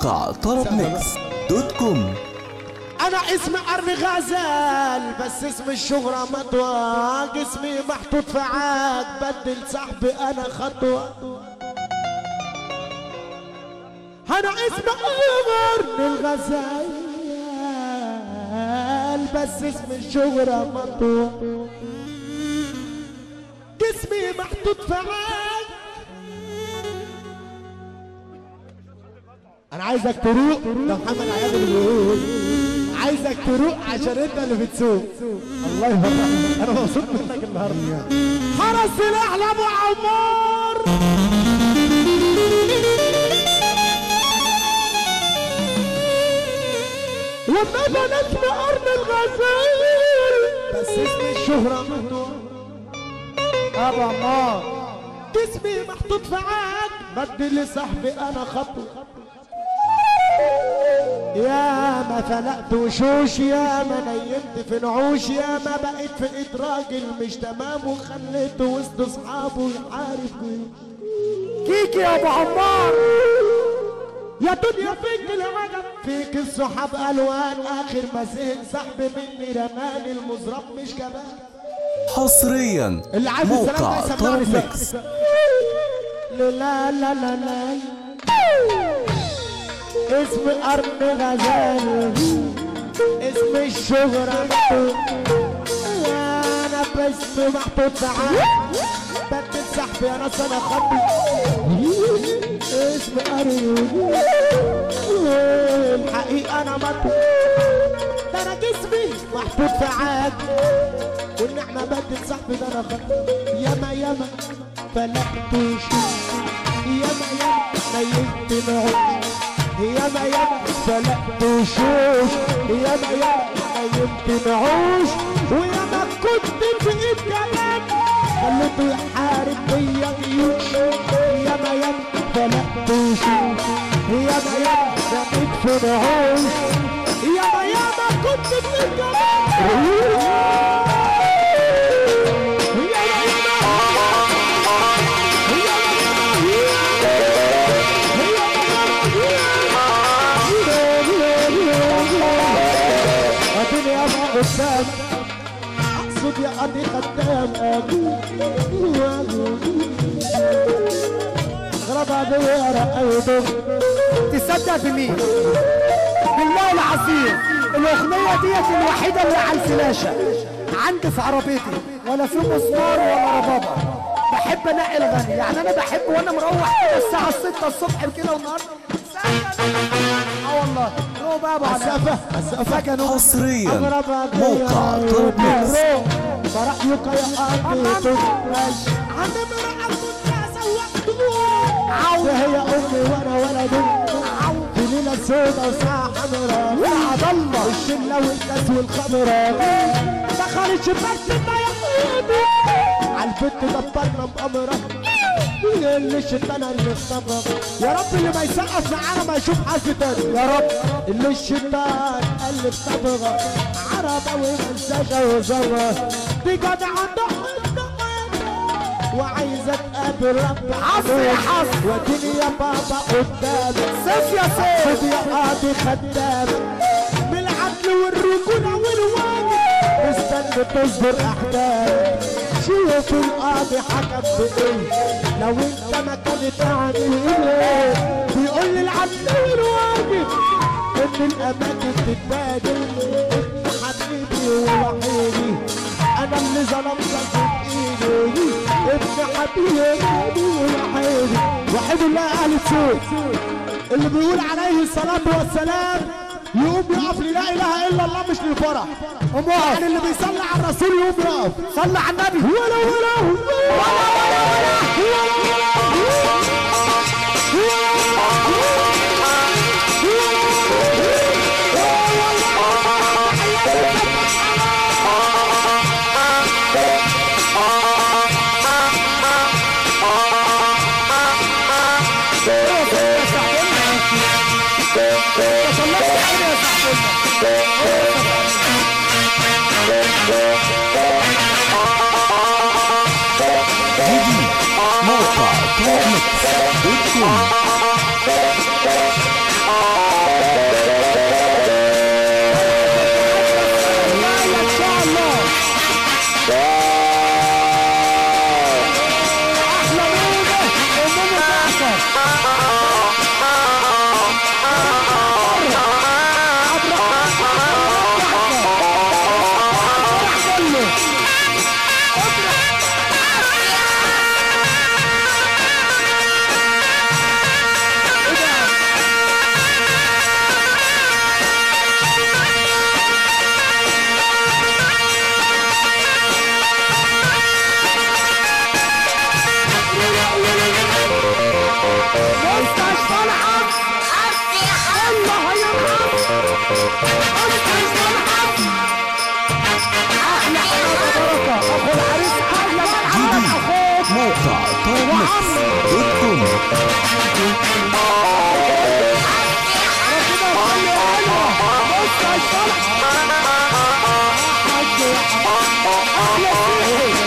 موقع طرب ميكس دوت كوم انا اسمي قرن غزال بس اسم الشهرة مطوى جسمي محطوط في عاد بدل صاحبي انا خطوة انا اسمي قرن الغزال بس اسم الشهرة مطوى جسمي محطوط في عاد انا عايزك تروق ده محمد عياد اللي بيقول عايزك تروق عشان انت اللي بتسوق الله يبارك انا مبسوط منك النهارده حرس سلاح لابو عمار لما بنات قرن الغزال بس اسم الشهرة ممنوع ابو عمار جسمي محطوط في عاد بدي لصاحبي انا خطوه يا ما فلقت وشوش يا ما نيمت في نعوش يا ما بقيت في ايد راجل مش تمام وخليته وسط اصحابه يحارب جيوش كيكي يا ابو عمار يا دنيا فيك العجب فيك الصحاب الوان اخر ما زهق صاحبي مني رماني المزراب مش كمان حصريا اللي عايز السلام موقع ده يسمعني طرب سلام. ميكس لا لا لا لا اسم قرن غزال اسم الشهرة محطوط انا بس محطوط معاك بدل صاحبي انا سنة خطي اسم قرن الحقيقة انا مطلوب ده انا جسمي محطوط في عاد والنعمة بدل صاحبي ده انا خطي ياما ياما فلقت وشوش ياما ياما نيمت نعوش ياما ياما فلقت وشوش ياما ياما نيمت نعوش وياما كنت في ايد كلام خليته يحارب بيا جيوش ياما ياما فلقت وشوش ياما ياما رميت في نعوش ياما ياما كنت في ايد كلام ياما اديني يا ما قدام اقصد يا قضي خدام غرب عدوي يا رقيته تصدق بمين بالله العظيم الاغنيه ديت الوحيده اللي على الفلاشه عندي في عربيتي ولا في مسمار ولا ربابه بحب انقي الغني يعني انا بحب وانا مروح كده الساعه 6 الصبح كده والنهارده اه والله رو بقى ابو علاء السقفة السقفة سكنوا حصريا اغرب عدوي موقع طرب ميكس فرأيك يا قضي تدرج عند مرأة كنت سوقت هي امي وانا ولد في ليلة سودة وساعة حمراء وعد الله الشلة والناس والخمرة دخل شباك ستة يا قيدي عالبت دبرنا بأمرة اللي الشيطان اللي اختبر يا رب اللي ما يسقف معانا ما يشوف حاجة تاني يا رب اللي الشيطان اللي اختبر عربة ومنسجة وزرة دي جدع وعايزة تقابل رب حصري حصري. وديني يا بابا قدامك سيف يا سيف خد يا قاضي خدام بالعدل والرجولة والواجب استنى تصبر احداث شوف القاضي حكم بايه لو انت مكاني تعمل ايه بيقول لي العدل والواجب ان الاماكن تتبادل انت حبيبي ووحيدي انا اللي ظلمتك بايدي ابن حبيبي ووحيدي وحيد الله اهل السوق اللي بيقول عليه الصلاة والسلام يقوم يقف للا اله الا الله مش للفرح يعني اللي بيصلي على الرسول يقوم يقف صلى على النبي ولا ولا ولا ولا جديد موقع طرب ميكس دوت كوم ميكس دوت كوم بص يا صالح. أحلى سيدي.